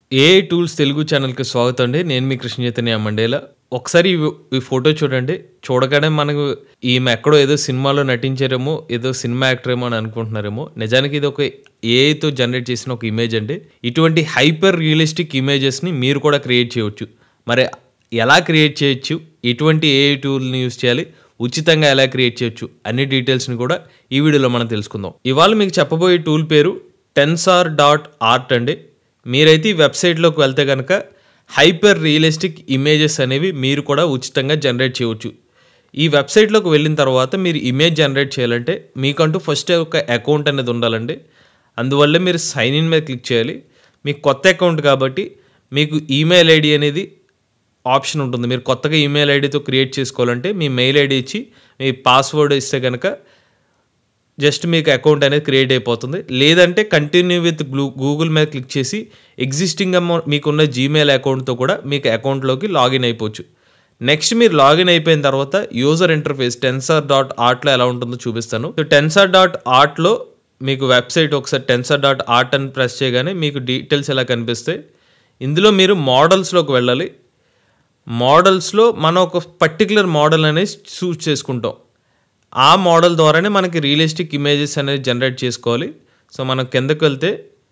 AI tools Telugu ఛానల్కి స్వాగతం అండి నేను మీ కృష్ణ చైతన్య మండేలా ఒకసారి ఈ ఈ ఫోటో చూడండి చూడగానే మనకు ఈమె ఎక్కడో ఏదో సినిమాలో నటించారేమో ఏదో సినిమా యాక్టర్ ఏమో అని అనుకుంటున్నారేమో నిజానికి ఇది ఒక ఏఐతో జనరేట్ చేసిన ఒక ఇమేజ్ అండి ఇటువంటి హైపర్ రియలిస్టిక్ ఇమేజెస్ని మీరు కూడా క్రియేట్ చేయవచ్చు మరి ఎలా క్రియేట్ చేయొచ్చు ఎటువంటి ఏఐ టూల్ని యూస్ చేయాలి ఉచితంగా ఎలా క్రియేట్ చేయొచ్చు అన్ని డీటెయిల్స్ని కూడా ఈ వీడియోలో మనం తెలుసుకుందాం ఇవాళ మీకు చెప్పబోయే టూల్ పేరు టెన్సార్ డాట్ ఆర్ట్ అండి మీరైతే ఈ వెబ్సైట్లోకి వెళ్తే కనుక హైపర్ రియలిస్టిక్ ఇమేజెస్ అనేవి మీరు కూడా ఉచితంగా జనరేట్ చేయవచ్చు ఈ వెబ్సైట్లోకి వెళ్ళిన తర్వాత మీరు ఇమేజ్ జనరేట్ చేయాలంటే మీకంటూ ఫస్ట్ ఒక అకౌంట్ అనేది ఉండాలండి అందువల్ల మీరు సైన్ ఇన్ మీద క్లిక్ చేయాలి మీకు కొత్త అకౌంట్ కాబట్టి మీకు ఈమెయిల్ ఐడి అనేది ఆప్షన్ ఉంటుంది మీరు కొత్తగా ఈమెయిల్ ఐడితో క్రియేట్ చేసుకోవాలంటే మీ మెయిల్ ఐడి ఇచ్చి మీ పాస్వర్డ్ ఇస్తే కనుక జస్ట్ మీకు అకౌంట్ అనేది క్రియేట్ అయిపోతుంది లేదంటే కంటిన్యూ విత్ గూగుల్ మీద క్లిక్ చేసి ఎగ్జిస్టింగ్ మీకున్న జీమెయిల్ అకౌంట్తో కూడా మీకు అకౌంట్లోకి లాగిన్ అయిపోవచ్చు నెక్స్ట్ మీరు లాగిన్ అయిపోయిన తర్వాత యూజర్ ఇంటర్ఫేస్ టెన్సార్ డాట్ ఆర్ట్లో ఎలా ఉంటుందో చూపిస్తాను సో టెన్సార్ డాట్ ఆర్ట్లో మీకు వెబ్సైట్ ఒకసారి టెన్సార్ డాట్ ఆర్ట్ అని ప్రెస్ చేయగానే మీకు డీటెయిల్స్ ఎలా కనిపిస్తాయి ఇందులో మీరు మోడల్స్లోకి వెళ్ళాలి మోడల్స్లో మనం ఒక పర్టికులర్ మోడల్ అనేది చూస్ చేసుకుంటాం ఆ మోడల్ ద్వారానే మనకి రియలిస్టిక్ ఇమేజెస్ అనేది జనరేట్ చేసుకోవాలి సో మనం కిందకు వెళ్తే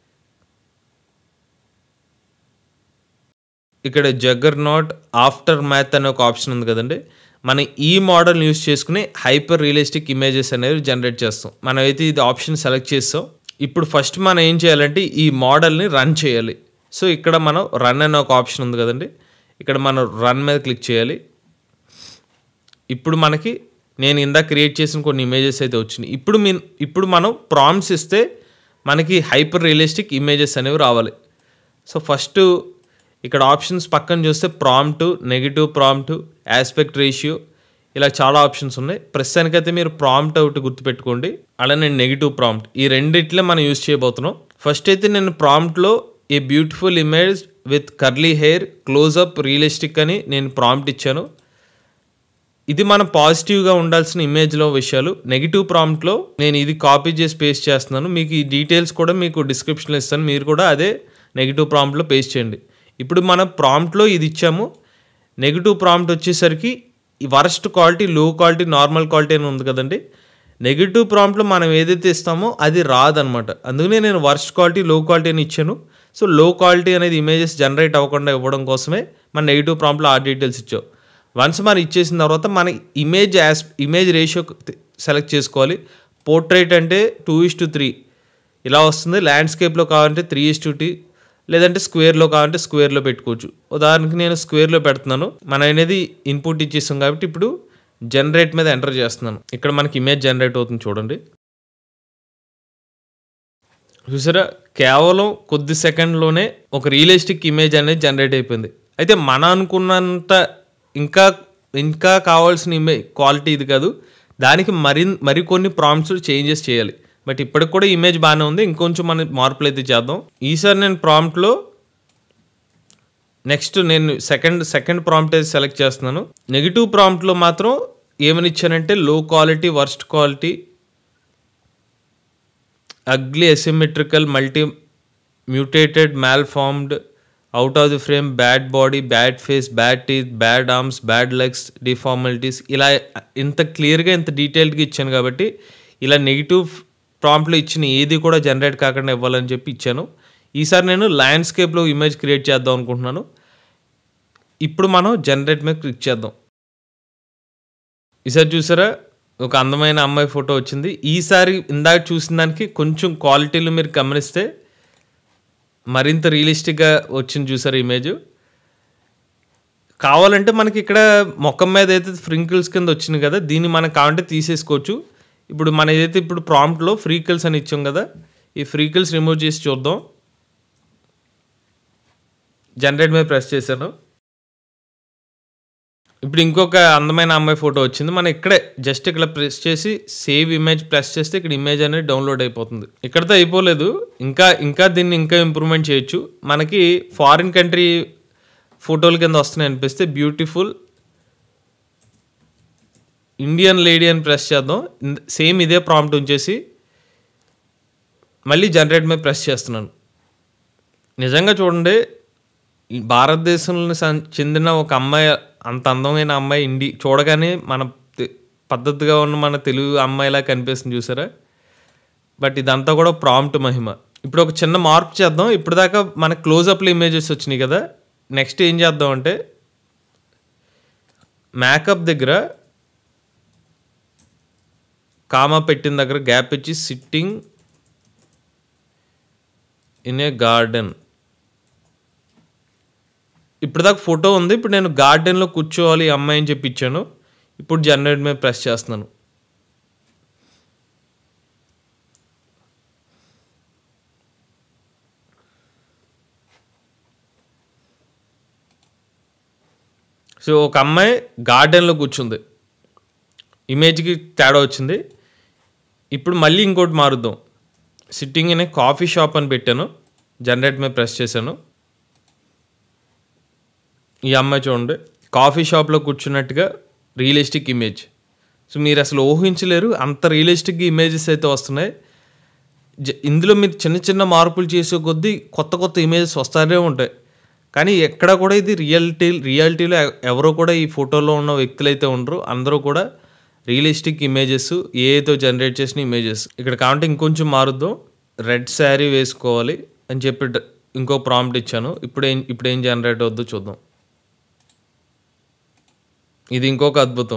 ఇక్కడ జగ్గర్ నాట్ ఆఫ్టర్ మ్యాథ్ అనే ఒక ఆప్షన్ ఉంది కదండి మనం ఈ మోడల్ యూస్ చేసుకుని హైపర్ రియలిస్టిక్ ఇమేజెస్ అనేవి జనరేట్ చేస్తాం మనం అయితే ఇది ఆప్షన్ సెలెక్ట్ చేస్తాం ఇప్పుడు ఫస్ట్ మనం ఏం చేయాలంటే ఈ మోడల్ని రన్ చేయాలి సో ఇక్కడ మనం రన్ అనే ఒక ఆప్షన్ ఉంది కదండి ఇక్కడ మనం రన్ మీద క్లిక్ చేయాలి ఇప్పుడు మనకి నేను ఇందాక క్రియేట్ చేసిన కొన్ని ఇమేజెస్ అయితే వచ్చినాయి ఇప్పుడు మీ ఇప్పుడు మనం ప్రామ్స్ ఇస్తే మనకి హైపర్ రియలిస్టిక్ ఇమేజెస్ అనేవి రావాలి సో ఫస్ట్ ఇక్కడ ఆప్షన్స్ పక్కన చూస్తే prompt negative prompt aspect ratio ఇలా చాలా ఆప్షన్స్ ఉన్నాయి ప్రస్తుతానికైతే మీరు ప్రాంప్ట్ ఒకటి గుర్తుపెట్టుకోండి అలా నేను నెగిటివ్ ప్రాంప్ట్ ఈ రెండిట్లే మనం యూస్ చేయబోతున్నాం ఫస్ట్ అయితే నేను ప్రాంప్ట్లో a beautiful image with curly hair close up realistic అని నేను ప్రాంప్ట్ ఇచ్చాను ఇది మనం పాజిటివ్గా ఉండాల్సిన ఇమేజ్లో విషయాలు నెగిటివ్ ప్రాంప్ట్లో నేను ఇది కాపీ చేసి పేస్ట్ చేస్తున్నాను మీకు ఈ డీటెయిల్స్ కూడా మీకు డిస్క్రిప్షన్లో ఇస్తాను మీరు కూడా అదే నెగిటివ్ ప్రాంప్ట్లో పేస్ట్ చేయండి ఇప్పుడు మనం ప్రాంప్ట్లో ఇది ఇచ్చాము నెగిటివ్ ప్రాంప్ట్ వచ్చేసరికి ఈ worst quality low quality normal quality అని ఉంది కదండి నెగిటివ్ ప్రాంప్ట్లో మనం ఏదైతే ఇస్తామో అది రాదనమాట అందుకనే నేను వర్స్ట్ క్వాలిటీ లో క్వాలిటీ అని ఇచ్చాను సో లో క్వాలిటీ అనేది ఇమేజెస్ జనరేట్ అవ్వకుండా ఇవ్వడం కోసమే మన నెగిటివ్ ప్రాంప్ట్లో ఆ డీటెయిల్స్ ఇచ్చావు వన్స్ మనం ఇచ్చేసిన తర్వాత మన image as image ratio select చేసుకోవాలి పోర్ట్రేట్ అంటే టూ ఇస్ టు త్రీ ఇలా వస్తుంది ల్యాండ్స్కేప్లో కావాలంటే త్రీ ఇస్ టు టీ లేదంటే స్క్వేర్లో కావాలంటే స్క్వేర్లో పెట్టుకోవచ్చు ఉదాహరణకి నేను స్క్వేర్లో పెడుతున్నాను మనం అనేది ఇన్పుట్ ఇచ్చేస్తాం కాబట్టి ఇప్పుడు జనరేట్ మీద ఎంటర్ చేస్తున్నాను ఇక్కడ మనకి ఇమేజ్ జనరేట్ అవుతుంది చూడండి చూసారా కేవలం కొద్ది సెకండ్లోనే ఒక రియలిస్టిక్ ఇమేజ్ అనేది జనరేట్ అయిపోయింది అయితే మన అనుకున్నంత ఇంకా ఇంకా కావాల్సిన ఇమేజ్ క్వాలిటీ ఇది కాదు దానికి మరి మరికొన్ని ప్రాంప్ట్స్ చేంజెస్ చేయాలి బట్ ఇప్పటికి కూడా ఇమేజ్ బాగానే ఉంది ఇంకొంచెం మనం మార్పులు అయితే చేద్దాం ఈసారి నేను ప్రాంప్ట్లో నెక్స్ట్ నేను సెకండ్ సెకండ్ ప్రాంప్ట్ అయితే సెలెక్ట్ చేస్తున్నాను నెగిటివ్ ప్రాంప్ట్లో మాత్రం ఏమని ఇచ్చానంటే low quality worst quality ugly asymmetrical multi mutated malformed out of the frame bad body bad face bad teeth bad arms bad legs deformities ఇలా ఇంత క్లియర్గా ఇంత డీటెయిల్డ్గా ఇచ్చాను కాబట్టి ఇలా నెగిటివ్ ప్రాంప్ట్లో ఇచ్చిన ఏది కూడా జనరేట్ కాకుండా ఇవ్వాలని చెప్పి ఇచ్చాను ఈసారి నేను ల్యాండ్స్కేప్లో ఇమేజ్ క్రియేట్ చేద్దాం అనుకుంటున్నాను ఇప్పుడు మనం జనరేట్ మీద క్లిక్ చేద్దాం ఈసారి చూసారా ఒక అందమైన అమ్మాయి ఫోటో వచ్చింది ఈసారి ఇందాక చూసిన దానికి కొంచెం క్వాలిటీలు మీరు గమనిస్తే మరింత రియలిస్టిక్గా వచ్చింది చూసారు ఇమేజ్ కావాలంటే మనకి ఇక్కడ మొక్కం మీద అయితే ఫ్రింకిల్స్ కింద వచ్చింది కదా దీన్ని మనం కావాలంటే తీసేసుకోవచ్చు ఇప్పుడు మన ఏదైతే ఇప్పుడు ప్రాంప్ట్లో ఫ్రీకిల్స్ అని ఇచ్చాం కదా ఈ ఫ్రీకిల్స్ రిమూవ్ చేసి చూద్దాం జనరేట్ మీద ప్రెస్ చేశాను ఇప్పుడు ఇంకొక అందమైన అమ్మాయి ఫోటో వచ్చింది మనం ఇక్కడే జస్ట్ ఇక్కడ ప్రెస్ చేసి సేవ్ ఇమేజ్ ప్రెస్ చేస్తే ఇక్కడ ఇమేజ్ అనేది డౌన్లోడ్ అయిపోతుంది ఇక్కడతో అయిపోలేదు ఇంకా ఇంకా దీన్ని ఇంకా ఇంప్రూవ్మెంట్ చేయొచ్చు మనకి ఫారిన్ కంట్రీ ఫోటోల కింద వస్తున్నాయి అనిపిస్తే బ్యూటిఫుల్ ఇండియన్ లేడీ అని ప్రెస్ చేద్దాం సేమ్ ఇదే ప్రాంప్ట్ ఉంచేసి మళ్ళీ జనరేట్ మీద ప్రెస్ చేస్తున్నాను నిజంగా చూడండి ఈ భారతదేశంలో సం- చెందిన ఒక అమ్మాయి అంత అందమైన అమ్మాయి ఇండి చూడగానే మన తె- పద్ధతిగా ఉన్న మన తెలుగు అమ్మాయిలా కనిపిస్తుంది చూసారా బట్ ఇదంతా కూడా ప్రాంప్ట్ మహిమ ఇప్పుడు ఒక చిన్న మార్పు చేద్దాం ఇప్పుడు దాకా మన క్లోజప్లో ఇమేజెస్ వచ్చినాయి కదా నెక్స్ట్ ఏం చేద్దాం అంటే మేకప్ దగ్గర కామా పెట్టిన దగ్గర గ్యాప్ ఇచ్చి సిట్టింగ్ ఇన్ ఏ గార్డెన్ ఇప్పుడు దాకా ఫోటో ఉంది ఇప్పుడు నేను గార్డెన్లో కూర్చోవాలి ఈ అమ్మాయి అని చెప్పి ఇచ్చాను ఇప్పుడు జనరేట్ మీద ప్రెస్ చేస్తున్నాను సో ఒక అమ్మాయి గార్డెన్లో కూర్చుంది ఇమేజ్కి తేడా వచ్చింది ఇప్పుడు మళ్ళీ ఇంకోటి మారుద్దాం sitting in a coffee shop అని పెట్టాను జనరేట్ మీద ప్రెస్ చేశాను ఈ అమ్మాయి చూడండి కాఫీ షాప్లో కూర్చున్నట్టుగా రియలిస్టిక్ ఇమేజ్ సో మీరు అసలు ఊహించలేరు అంత రియలిస్టిక్ ఇమేజెస్ అయితే వస్తున్నాయి జ- ఇందులో మీరు చిన్న చిన్న మార్పులు చేసే కొద్దీ కొత్త కొత్త ఇమేజెస్ వస్తానే ఉంటాయి కానీ ఎక్కడ కూడా ఇది రియాలిటీ రియాలిటీలో ఎ- ఎవరో కూడా ఈ ఫోటోలో ఉన్న వ్యక్తులు అయితే ఉండరు అందరూ కూడా రియలిస్టిక్ ఇమేజెస్ ఏదో జనరేట్ చేసిన ఇమేజెస్ ఇక్కడ కావాలంటే ఇంకొంచెం మారుద్దాం రెడ్ శారీ వేసుకోవాలి అని చెప్పి డ- ఇంకో ప్రాంప్ట్ ఇచ్చాను ఇప్పుడు ఏం ఇప్పుడు ఏం జనరేట్ అవుద్దో చూద్దాం ఇది ఇంకొక అద్భుతం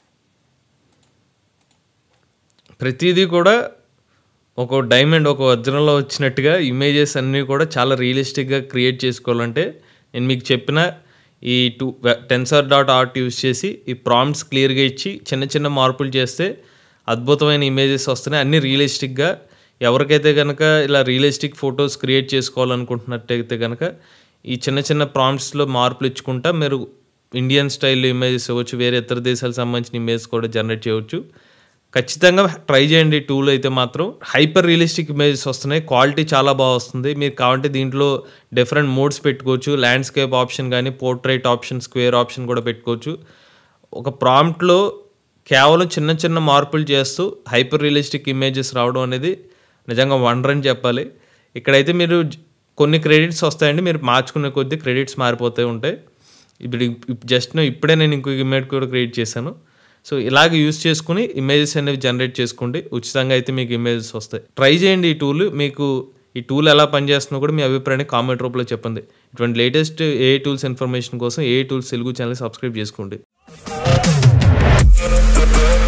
ప్రతిదీ కూడా ఒక డైమండ్ ఒక వజ్రంలో వచ్చినట్టుగా ఇమేజెస్ అన్నీ కూడా చాలా రియలిస్టిక్గా క్రియేట్ చేసుకోవాలంటే నేను మీకు చెప్పిన ఈ టూ టెన్సర్ డాట్ ఆర్ట్ యూస్ చేసి ఈ ప్రాంప్ట్స్ క్లియర్గా ఇచ్చి చిన్న చిన్న మార్పులు చేస్తే అద్భుతమైన ఇమేజెస్ వస్తున్నాయి అన్నీ రియలిస్టిక్గా ఎవరికైతే కనుక ఇలా రియలిస్టిక్ ఫొటోస్ క్రియేట్ చేసుకోవాలనుకుంటున్నట్టయితే కనుక ఈ చిన్న చిన్న ప్రాంప్ట్స్లో మార్పులు ఇచ్చుకుంటా మీరు ఇండియన్ స్టైల్లో ఇమేజెస్ ఇవ్వచ్చు వేరే ఇతర దేశాలకు సంబంధించిన ఇమేజెస్ కూడా జనరేట్ చేయవచ్చు ఖచ్చితంగా ట్రై చేయండి టూల్ అయితే మాత్రం హైపర్ రియలిస్టిక్ ఇమేజెస్ వస్తున్నాయి క్వాలిటీ చాలా బాగా వస్తుంది మీరు కావాలంటే దీంట్లో డిఫరెంట్ మోడ్స్ పెట్టుకోవచ్చు ల్యాండ్స్కేప్ ఆప్షన్ కానీ పోర్ట్రైట్ ఆప్షన్ స్క్వేర్ ఆప్షన్ కూడా పెట్టుకోవచ్చు ఒక ప్రాంప్ట్లో కేవలం చిన్న చిన్న మార్పులు చేస్తూ హైపర్ రియలిస్టిక్ ఇమేజెస్ రావడం అనేది నిజంగా వండర్ అని చెప్పాలి ఇక్కడైతే మీరు జ- కొన్ని క్రెడిట్స్ వస్తాయండి మీరు మార్చుకునే కొద్దీ క్రెడిట్స్ మారిపోతూ ఉంటాయి ఇప్పుడు జస్ట్ ఇప్పుడే నేను ఇంకొక ఇమేజ్ కూడా క్రియేట్ చేశాను సో ఇలాగ యూస్ చేసుకుని ఇమేజెస్ అనేవి జనరేట్ చేసుకోండి ఉచితంగా అయితే మీకు ఇమేజెస్ వస్తాయి ట్రై చేయండి ఈ టూల్ మీకు ఈ టూల్ ఎలా పనిచేస్తుందో కూడా మీ అభిప్రాయాన్ని కామెంట్ రూపంలో చెప్పండి ఇటువంటి లేటెస్ట్ ఏ టూల్స్ ఇన్ఫర్మేషన్ కోసం AI tools Telugu channel subscribe చేసుకోండి